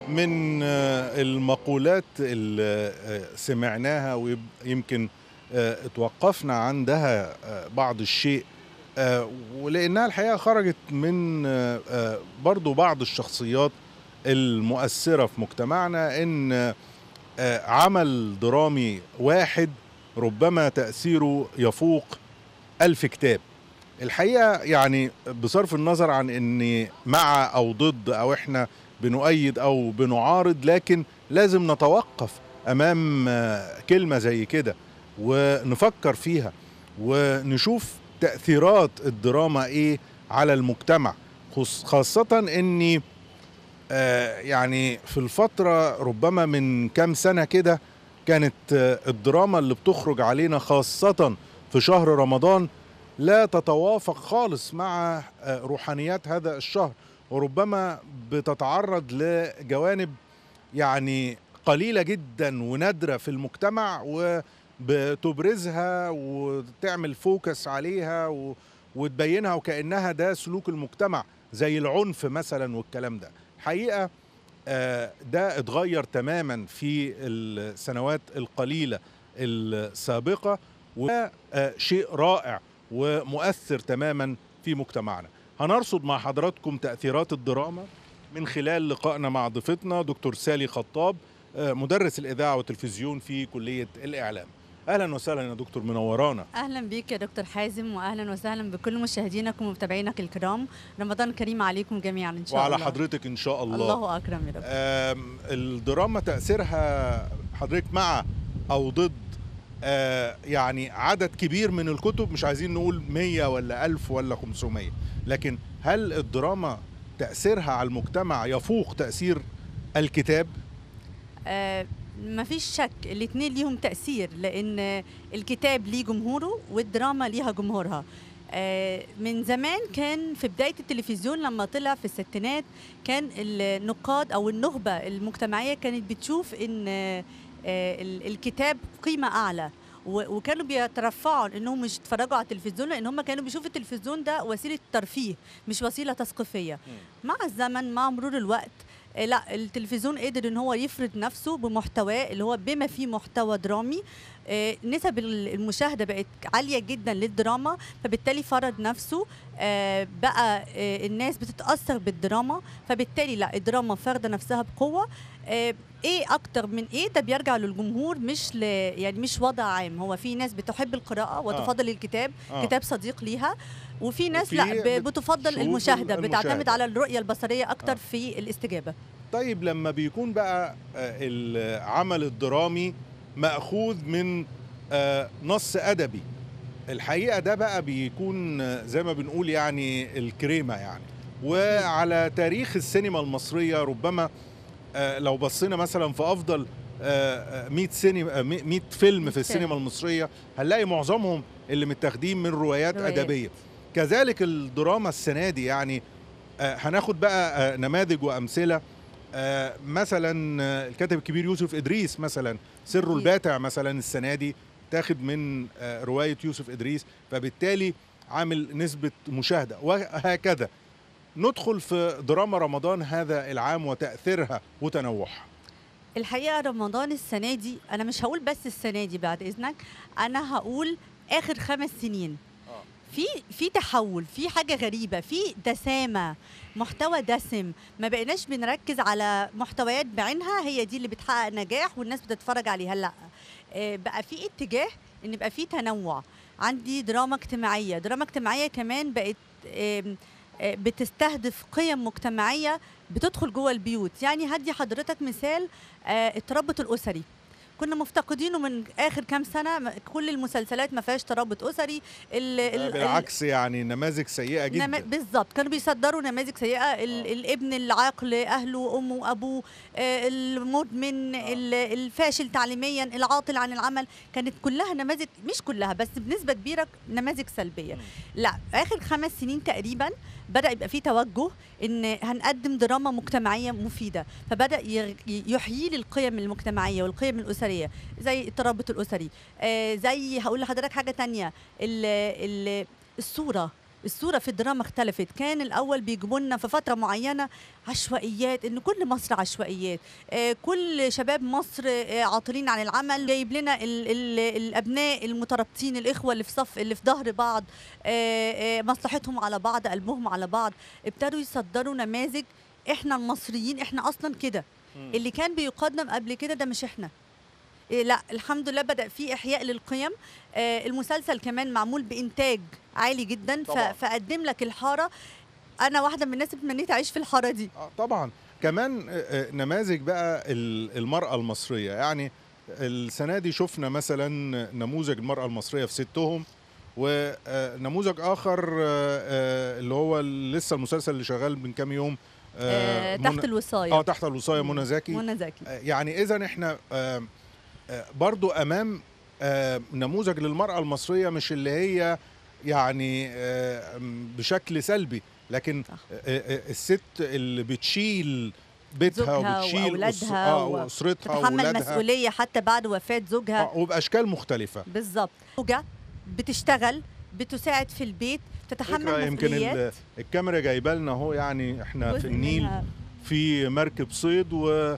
من آه، المقولات اللي آه، سمعناها ويمكن آه، اتوقفنا عندها آه، بعض الشيء آه، ولانها الحقيقه خرجت من آه، آه، برضو بعض الشخصيات المؤثره في مجتمعنا ان آه، عمل درامي واحد ربما تاثيره يفوق ألف كتاب الحقيقه يعني بصرف النظر عن اني مع او ضد او احنا بنؤيد او بنعارض لكن لازم نتوقف امام آه، كلمه زي كده ونفكر فيها ونشوف تاثيرات الدراما ايه على المجتمع خص- خاصه اني آه، يعني في الفتره ربما من كام سنه كده كانت آه، الدراما اللي بتخرج علينا خاصه في شهر رمضان لا تتوافق خالص مع آه، روحانيات هذا الشهر وربما بتتعرض لجوانب يعني قليله جدا ونادره في المجتمع وبتبرزها وتعمل فوكس عليها و- وتبينها وكانها ده سلوك المجتمع زي العنف مثلا والكلام ده حقيقه آه، ده اتغير تماما في السنوات القليله السابقه وده آه، شيء رائع ومؤثر تماما في مجتمعنا هنرصد مع حضراتكم تأثيرات الدراما من خلال لقائنا مع ضيفتنا دكتور سالي خطاب آه، مدرس الإذاعة والتلفزيون في كلية الإعلام أهلا وسهلا يا دكتور منورانا اهلا بيك يا دكتور حازم واهلا وسهلا بكل مشاهدينك ومتابعينك الكرام رمضان كريم عليكم جميعا ان شاء وعلى الله حضرتك إن شاء الله, الله اكرم يا رب آم، الدراما تأثيرها حضرتك مع أو ضد آه، يعني عدد كبير من الكتب مش عايزين نقول 100 ولا 1000 ولا 500 لكن هل الدراما تأثيرها على المجتمع يفوق تأثير الكتاب؟ آه مفيش شك الاثنين ليهم تاثير لان الكتاب ليه جمهوره والدراما ليها جمهورها آه، من زمان كان في بداية التلفزيون لما طلع في الستينات كان النقاد أو النخبة المجتمعية كانت بتشوف إن آه، ال- الكتاب قيمة أعلى و- وكانوا بيترفعوا انهم مش يتفرجوا على التلفزيون لان هم كانوا بيشوفوا التلفزيون ده وسيله ترفيه مش وسيله تثقيفيه مع الزمن مع مرور الوقت آه، لا التلفزيون قدر ان هو يفرض نفسه بمحتواه اللي هو بما فيه محتوى درامي آه، نسب ال- المشاهده بقت عاليه جدا للدراما فبالتالي فرض نفسه آه، بقى آه، الناس بتتاثر بالدراما فبالتالي لا الدراما فرض نفسها بقوه آه، ايه اكتر من ايه ده بيرجع للجمهور مش ل يعني مش وضع عام هو في ناس بتحب القراءه وتفضل الكتاب آه. كتاب صديق ليها وفي ناس وفي لا ب- بت- بتفضل شوف المشاهده المشاهدة. بتعتمد على الرؤيه البصريه اكتر آه. في الاستجابه طيب لما بيكون بقى آه، العمل الدرامي مأخوذ من آه، نص أدبي الحقيقة ده بقى بيكون آه، زي ما بنقول يعني الكريمة يعني وعلى تاريخ السينما المصرية ربما آه، لو بصينا مثلا في أفضل آه، آه، 100 سينما آه، 100 فيلم في السينما فيلم. المصرية هنلاقي معظمهم اللي متاخدين من روايات روايات. أدبية كذلك الدراما السنة دي يعني آه، هناخد بقى آه، نماذج وأمثلة آه، مثلا آه، الكاتب الكبير يوسف إدريس مثلا سر أكيد. الباتع مثلا السنة دي تاخد من آه، رواية يوسف إدريس فبالتالي عامل نسبة مشاهدة وهكذا ندخل في دراما رمضان هذا العام وتأثيرها وتنوعها الحقيقه رمضان السنه دي انا مش هقول بس السنه دي بعد اذنك انا هقول اخر خمس سنين في في تحول في حاجه غريبه في دسامه محتوى دسم ما بقيناش بنركز على محتويات بعينها هي دي اللي بتحقق نجاح والناس بتتفرج عليها لا آه، بقى في اتجاه ان يبقى في تنوع عندي دراما اجتماعيه دراما اجتماعيه كمان بقت آم، آه، بتستهدف قيم مجتمعيه بتدخل جوه البيوت يعني هدي حضرتك مثال آه، الترابط الاسري كنا مفتقدينه من اخر كام سنه م- كل المسلسلات ما فيهاش ترابط اسري ال ال بالعكس يعني نماذج سيئة نما- جدا بالظبط كانوا بيصدروا نماذج سيئه ال آه. الابن العاق لاهله وامه وابوه آه، المدمن آه. ال- الفاشل تعليميا العاطل عن العمل كانت كلها نماذج مش كلها بس بنسبه كبيره نماذج سلبيه مم. لا اخر خمس سنين تقريبا بدا يبقى في توجه ان هنقدم دراما مجتمعيه مفيده فبدا يغ- يحيي لي القيم المجتمعيه والقيم الاسريه زي الترابط الاسري آه زي هقول لحضرتك حاجه تانية ال ال الصوره الصوره في الدراما اختلفت كان الاول بيجيبوا لنا في فتره معينه عشوائيات ان كل مصر عشوائيات آه، كل شباب مصر آه، عاطلين عن العمل جايب لنا ال ال الابناء المترابطين الاخوه اللي في صف اللي في ظهر بعض آه، آه، مصلحتهم على بعض قلبهم على بعض ابتدوا يصدروا نماذج احنا المصريين احنا اصلا كده اللي كان بيقدم قبل كده ده مش احنا إيه لا الحمد لله بدا في احياء للقيم آه المسلسل كمان معمول بانتاج عالي جدا ف- طبعاً. فقدم لك الحاره انا واحده من الناس اللي تمنيت اعيش في الحاره دي آه، طبعا كمان آه، آه، نماذج بقى ال- المرأة المصرية يعني السنة دي شفنا مثلا نموذج المرأة المصرية في ستهم ونموذج آخر آه، آه، اللي هو لسه المسلسل اللي شغال من كام يوم آه آه، تحت منى- الوصايه اه تحت الوصاية منى زكي منى زكي آه، يعني اذا احنا آه، آه، برضو امام آه، نموذج للمراه المصريه مش اللي هي يعني آه، م- بشكل سلبي لكن صح. آه، آه، الست اللي بتشيل بيتها زوجها وبتشيل أس- واولادها آه، و- واسرتها تتحمل واولادها مسؤوليه حتى بعد وفاه زوجها آه، وباشكال مختلفه بالظبط زوجة بتشتغل بتساعد في البيت فكرة تتحمل يمكن ال- مسؤوليات الكاميرا جايبه لنا اهو يعني احنا في جزء النيل منها في مركب صيد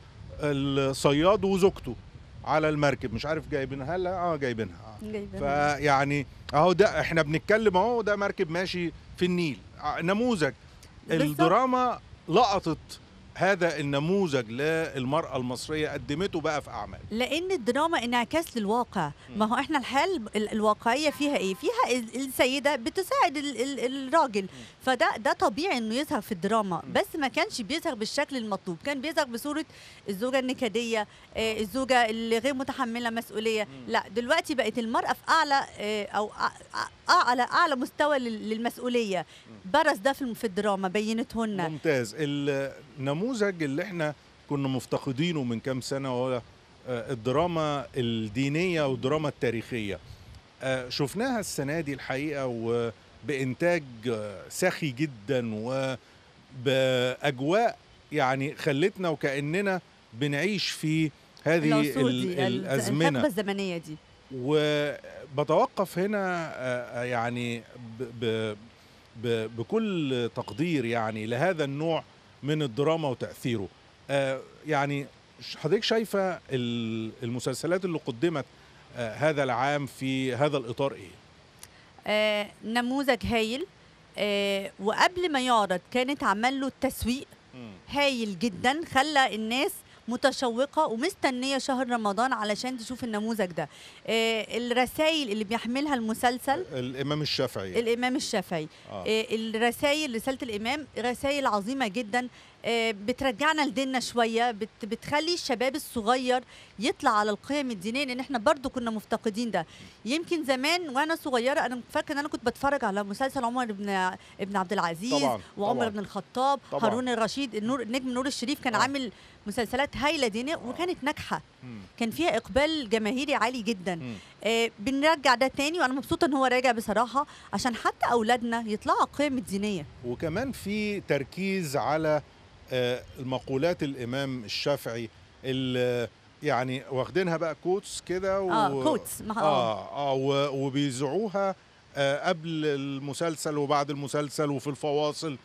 والصياد وزوجته على المركب مش عارف جايبينها لها اه جايبينها آه. جايبينها. فيعني اهو ده احنا بنتكلم اهو ده مركب ماشي في النيل ع- نموذج بالظبط. الدراما لقطت هذا النموذج للمرأة المصرية قدمته بقى في أعمال لان الدراما انعكاس للواقع ما هو احنا الحال ال- الواقعيه فيها ايه فيها ال- السيده بتساعد ال ال الراجل فده ده طبيعي انه يظهر في الدراما م. بس ما كانش بيظهر بالشكل المطلوب كان بيظهر بصوره الزوجه النكديه آه، الزوجه اللي غير متحمله مسؤوليه م. لا دلوقتي بقت المراه في اعلى آه، او أع- أع- اعلى اعلى مستوى لل- للمسؤوليه برز ده في الم- في الدراما بينتهن ممتاز النموذج اللي احنا كنا مفتقدينه من كام سنة هو آه، الدراما الدينية والدراما التاريخية آه، شفناها السنة دي الحقيقة وبإنتاج آه، سخي جدا وبأجواء يعني خلتنا وكأننا بنعيش في هذه العصور ال- دي الحقبه الأزمنة الزمنيه دي وبتوقف هنا آه، يعني ب ب ب بكل تقدير يعني لهذا النوع من الدراما وتأثيره آه، يعني ش- حضرتك شايفة ال- المسلسلات اللي قدمت آه، هذا العام في هذا الإطار إيه؟ آه، نموذج هايل آه، وقبل ما يعرض كانت عمل له التسويق هايل جدا خلى الناس متشوقة ومستنية شهر رمضان علشان تشوف النموذج ده آه، الرسائل اللي بيحملها المسلسل الإمام الشافعي الإمام الشافعي آه. آه، الرسائل رسالة الإمام رسائل عظيمة جدا آه، بترجعنا لديننا شوية بت بتخلي الشباب الصغير يطلع على القيم الدينية لأن احنا برضو كنا مفتقدين ده يمكن زمان وأنا صغيرة أنا فاكرة إن أنا كنت بتفرج على مسلسل عمر بن ابن عبد العزيز طبعاً، وعمر طبعاً. بن الخطاب طبعاً. هارون الرشيد النور نجم نور الشريف كان آه. عامل مسلسلات هايلة دينية وكانت ناجحة مم. كان فيها إقبال جماهيري عالي جدا مم. آه، بنرجع ده تاني وانا مبسوطه ان هو راجع بصراحه عشان حتى اولادنا يطلعوا على القيم الدينيه وكمان في تركيز على آه، المقولات الإمام الشافعي اللي يعني واخدينها بقى كوتس كده و... اه كوتس ما- اه اه اه و- وبيذيعوها آه قبل المسلسل وبعد المسلسل وفي الفواصل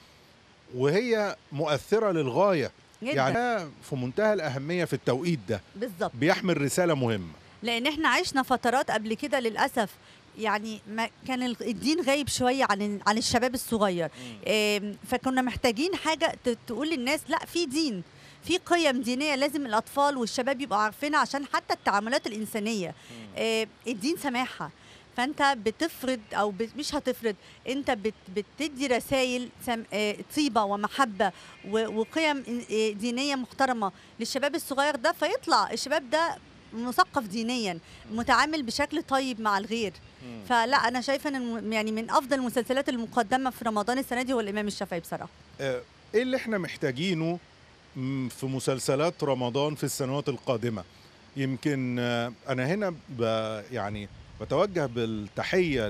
وهي مؤثرة للغاية جدا يعني هي في منتهى الأهمية في التوقيت ده بالظبط بيحمل رسالة مهمة لان احنا عشنا فترات قبل كده للاسف يعني ما كان ال- الدين غايب شويه عن ال- عن الشباب الصغير آم، فكنا محتاجين حاجه ت- تقول للناس لا في دين في قيم دينيه لازم الاطفال والشباب يبقوا عارفينها عشان حتى التعاملات الانسانيه آه، الدين سماحه فانت بتفرض او بت- مش هتفرض انت بت بتدي رسائل سم- آه، طيبه ومحبه و- وقيم إن- آه، دينيه محترمه للشباب الصغير ده فيطلع الشباب ده مثقف دينيا متعامل بشكل طيب مع الغير فلا انا شايفه ان الم- يعني من افضل المسلسلات المقدمه في رمضان السنه دي هو الامام الشافعي بصراحه آه، ايه اللي احنا محتاجينه مم، في مسلسلات رمضان في السنوات القادمة يمكن آه، انا هنا ب يعني بتوجه بالتحية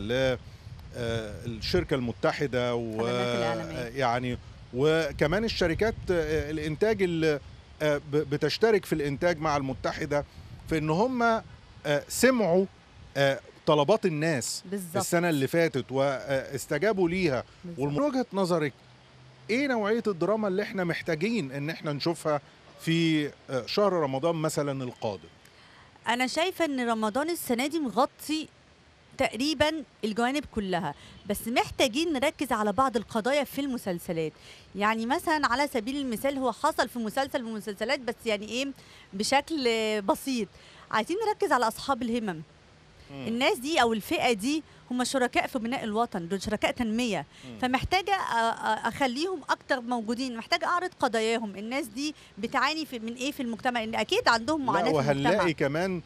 للشركة المتحدة خدمات الإعلامية. ويعني وكمان الشركات آه، الانتاج اللي آه، ب- بتشترك في الانتاج مع المتحدة في ان هم آه، سمعوا آه، طلبات الناس بالظبط السنه اللي فاتت واستجابوا ليها بالظبط. ومن وجهه نظرك ايه نوعيه الدراما اللي احنا محتاجين ان احنا نشوفها في آه، شهر رمضان مثلا القادم انا شايفه ان رمضان السنه دي مغطي تقريبا الجوانب كلها بس محتاجين نركز على بعض القضايا في المسلسلات يعني مثلا على سبيل المثال هو حصل في مسلسل من المسلسلات بس يعني ايه بشكل بسيط عايزين نركز على اصحاب الهمم الناس دي او الفئه دي هم شركاء في بناء الوطن دول شركاء تنميه مم. فمحتاجه أ- أ- اخليهم اكتر موجودين محتاجه اعرض قضاياهم الناس دي بتعاني في من ايه في المجتمع ان اكيد عندهم لا معاناه في المجتمع وهنلاقي كمان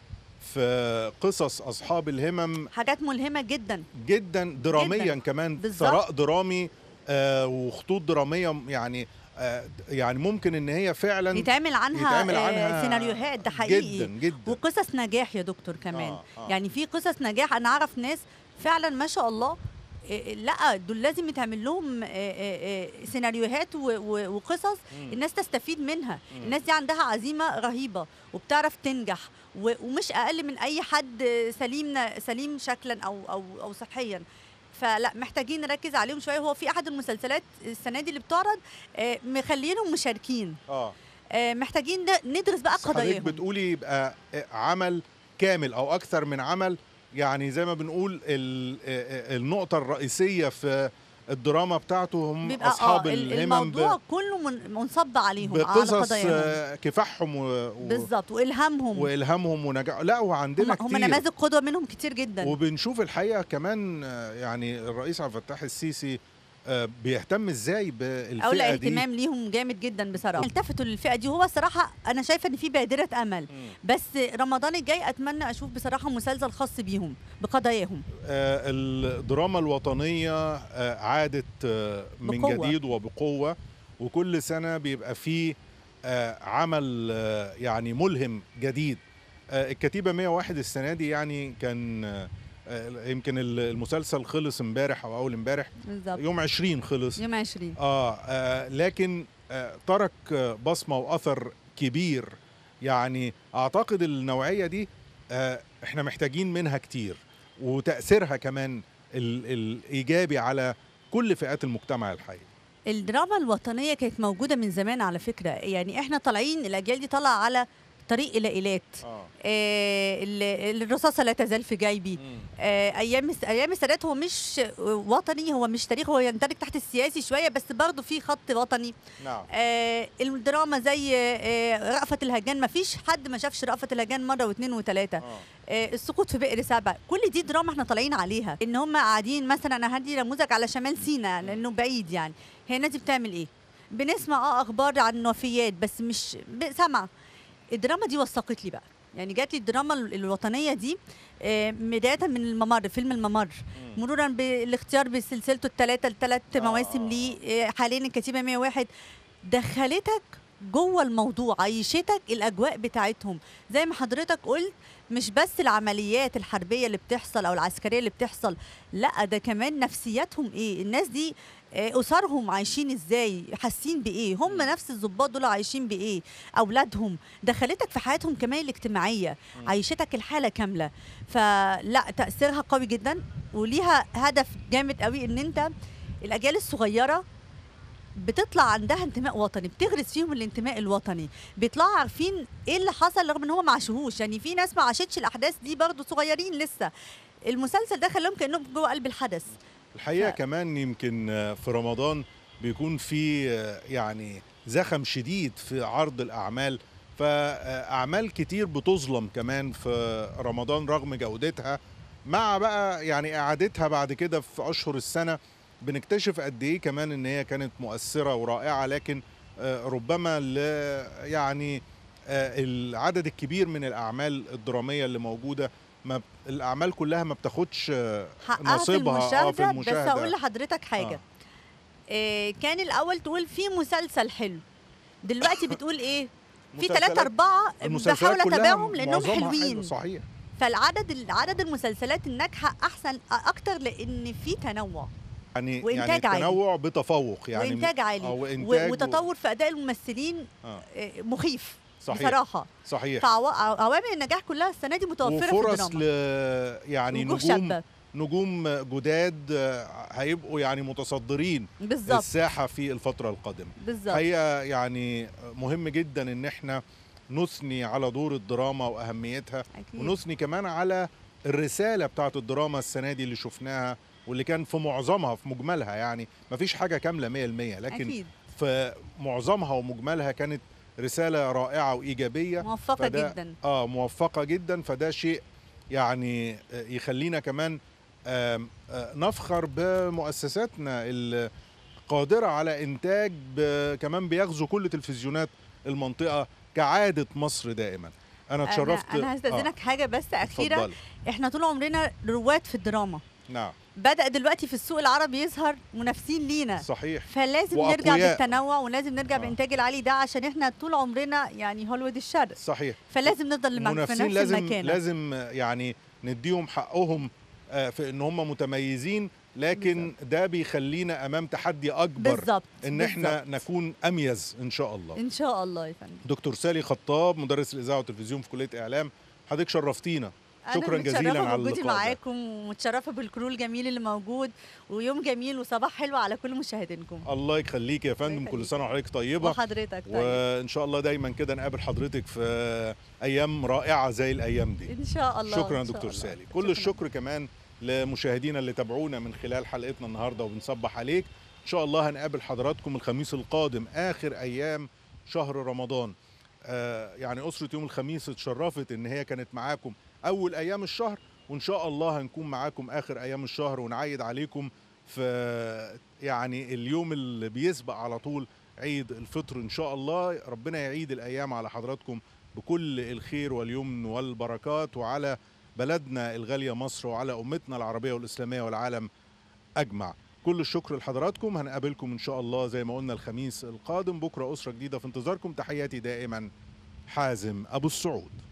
في قصص اصحاب الهمم حاجات ملهمه جدا جدا دراميا جداً. كمان بالظبط. ثراء درامي آه وخطوط دراميه يعني آه يعني ممكن ان هي فعلا يتعمل عنها, يتعمل آه، عنها سيناريوهات ده حقيقي جدا جدا وقصص نجاح يا دكتور كمان آه، آه. يعني في قصص نجاح انا اعرف ناس فعلا ما شاء الله إيه، لا دول لازم يتعمل لهم آه، آه، آه، سيناريوهات و- و- وقصص مم. الناس تستفيد منها مم. الناس دي عندها عزيمه رهيبه وبتعرف تنجح و- ومش اقل من اي حد سليم سليم شكلا او او او صحيا فلا محتاجين نركز عليهم شويه هو في احد المسلسلات السنه دي اللي بتعرض آه، مخلينهم مشاركين اه آه، محتاجين ده ندرس بقى بس حضرتك قضاياهم بتقولي يبقى عمل كامل او اكثر من عمل يعني زي ما بنقول ال- النقطه الرئيسيه في الدراما بتاعته هم بيبقى اصحاب اه ال- الهمم ب- الموضوع كله من- منصب عليهم على بقصص قضاياهم آه، كفاحهم و... و... بالظبط والهامهم والهامهم ونجاح لا وعندنا هم, هم كتير نماذج قدوه منهم كتير جدا وبنشوف الحقيقه كمان آه، يعني الرئيس عبد الفتاح السيسي آه، بيهتم ازاي بالفئه اولى دي اهتمام ليهم جامد جدا بصراحه التفتوا للفئه دي هو الصراحه انا شايفه ان في بادره امل مم. بس رمضان الجاي اتمنى اشوف بصراحه مسلسل خاص بيهم بقضاياهم آه، الدراما الوطنية آه، عادت آه، من بقوة. جديد وبقوة وكل سنة بيبقى فيه آه، عمل آه، يعني ملهم جديد آه، الكتيبة 101 السنة دي يعني كان آه، آه، يمكن المسلسل خلص امبارح او اول امبارح بالظبط يوم 20 خلص يوم 20 آه, آه لكن آه ترك آه، بصمة وأثر كبير يعني أعتقد النوعية دي آه إحنا محتاجين منها كتير وتأثيرها كمان ال الإيجابي على كل فئات المجتمع الحقيقي الدراما الوطنيه كانت موجوده من زمان على فكره يعني احنا طالعين الاجيال دي طالعه على طريق الى ايلات آه. آه ال- الرصاصه لا تزال في جيبي آه، ايام الس- ايام السادات هو مش وطني هو مش تاريخ هو يندرج تحت السياسي شويه بس برضه في خط وطني نعم آه الدراما زي آه رأفت الهجان ما فيش حد ما شافش رأفت الهجان مره واثنين وثلاثه آه. آه السقوط في بئر سبع كل دي دراما احنا طالعين عليها ان هم قاعدين مثلا انا هدي نموذج على شمال سيناء لانه بعيد يعني هي الناس دي بتعمل ايه بنسمع اه اخبار عن وفيات بس مش ب- سامعه الدراما دي وثقت لي بقى يعني جات لي الدراما ال- الوطنيه دي آه، بدايه من الممر فيلم الممر مرورا بالاختيار بسلسلته الثلاثه الثلاث آه. مواسم ليه آه، حاليا الكتيبه 101 دخلتك جوه الموضوع عيشتك الاجواء بتاعتهم زي ما حضرتك قلت مش بس العمليات الحربيه اللي بتحصل او العسكريه اللي بتحصل لا ده كمان نفسياتهم ايه الناس دي آه، اسرهم عايشين ازاي حاسين بايه هم نفس الضباط دول عايشين بايه اولادهم دخلتك في حياتهم كمان الاجتماعيه مم. عيشتك الحاله كامله فلا تاثيرها قوي جدا وليها هدف جامد قوي ان انت الاجيال الصغيره بتطلع عندها انتماء وطني بتغرس فيهم الانتماء الوطني بيطلعوا عارفين ايه اللي حصل رغم ان هم ما عاشوهوش يعني في ناس ما عاشتش الاحداث دي برضو صغيرين لسه المسلسل ده خلاهم كانهم جوه قلب الحدث الحقيقة ف- كمان يمكن آه، في رمضان بيكون في آه، يعني زخم شديد في عرض الأعمال فأعمال كتير بتظلم كمان في رمضان رغم جودتها مع بقى يعني إعادتها بعد كده في أشهر السنة بنكتشف قد إيه كمان إن هي كانت مؤثرة ورائعة لكن آه، ربما ل يعني آه، العدد الكبير من الأعمال الدرامية اللي موجودة ما الأعمال كلها ما بتاخدش آه، حقها في نصيبها آه، في المشاهده, بس المشاهدة هقول لحضرتك حاجه آه. آه. كان الاول تقول في مسلسل حلو دلوقتي بتقول ايه في مسلسلات- ثلاثة أربعة المسلسلات بحاول كلها أتابعهم لأنهم معظمها حلو، حلوين صحيح فالعدد عدد المسلسلات الناجحة أحسن أكتر لأن في تنوع يعني وإنتاج يعني عالي. تنوع بتفوق يعني وإنتاج عالي أو و- إنتاج وتطور في أداء الممثلين آه. آه، مخيف صحيح بصراحه صحيح فعوامل النجاح كلها السنه دي متوفره في وفرص ل الدراما يعني وجوه نجوم شابه نجوم جداد آه، هيبقوا يعني متصدرين بالظبط الساحه في الفتره القادمه بالظبط حقيقه يعني مهم جدا ان احنا نثني على دور الدراما واهميتها أكيد. ونثني كمان على الرساله بتاعت الدراما السنه دي اللي شفناها واللي كان في معظمها في مجملها يعني مفيش حاجه كامله 100% لكن اكيد في معظمها ومجملها كانت رساله رائعه وايجابيه موفقه فده- جدا اه موفقه جدا فده شيء يعني آه، يخلينا كمان آم، آه، نفخر بمؤسساتنا القادره على انتاج ب- كمان بيغزو كل تلفزيونات المنطقه كعاده مصر دائما انا اتشرفت انا, أنا هستاذنك حاجه بس آه، اخيره اتفضلي. احنا طول عمرنا رواد في الدراما نعم بدا دلوقتي في السوق العربي يظهر منافسين لينا صحيح فلازم نرجع وأقوياء. بالتنوع ولازم نرجع آه. بالانتاج العالي ده عشان احنا طول عمرنا يعني هوليوود الشرق صحيح فلازم نفضل المك- في نفس المنافسين لازم المكان لازم يعني نديهم حقهم آه، في ان هم متميزين لكن ده بيخلينا امام تحدي اكبر بالظبط ان احنا بالظبط. نكون اميز ان شاء الله ان شاء الله يا فندم دكتور سالي خطاب مدرس الاذاعه والتلفزيون في كليه اعلام حضرتك شرفتينا شكراً أنا جزيلاً متشرفة على بوجودي اللقاء ده. معاكم ومتشرفة بالكرو الجميل اللي موجود ويوم جميل وصباح حلو على كل مشاهدينكم الله يخليك يا فندم يخليك. كل سنه وحضرتك طيبه وحضرتك طيب وان شاء الله دايما كده نقابل حضرتك في ايام رائعه زي الايام دي ان شاء الله شكرا إن شاء دكتور الله. سالي كل شكراً. الشكر كمان لمشاهدينا اللي تابعونا من خلال حلقتنا النهارده وبنصبح عليك ان شاء الله هنقابل حضراتكم الخميس القادم اخر ايام شهر رمضان آه يعني اسره يوم الخميس اتشرفت ان هي كانت معاكم اول ايام الشهر وان شاء الله هنكون معاكم اخر ايام الشهر ونعيد عليكم في يعني اليوم اللي بيسبق على طول عيد الفطر ان شاء الله ربنا يعيد الايام على حضراتكم بكل الخير واليمن والبركات وعلى بلدنا الغاليه مصر وعلى امتنا العربيه والاسلاميه والعالم اجمع كل الشكر لحضراتكم هنقابلكم ان شاء الله زي ما قلنا الخميس القادم بكره اسره جديده في انتظاركم تحياتي دائما حازم ابو السعود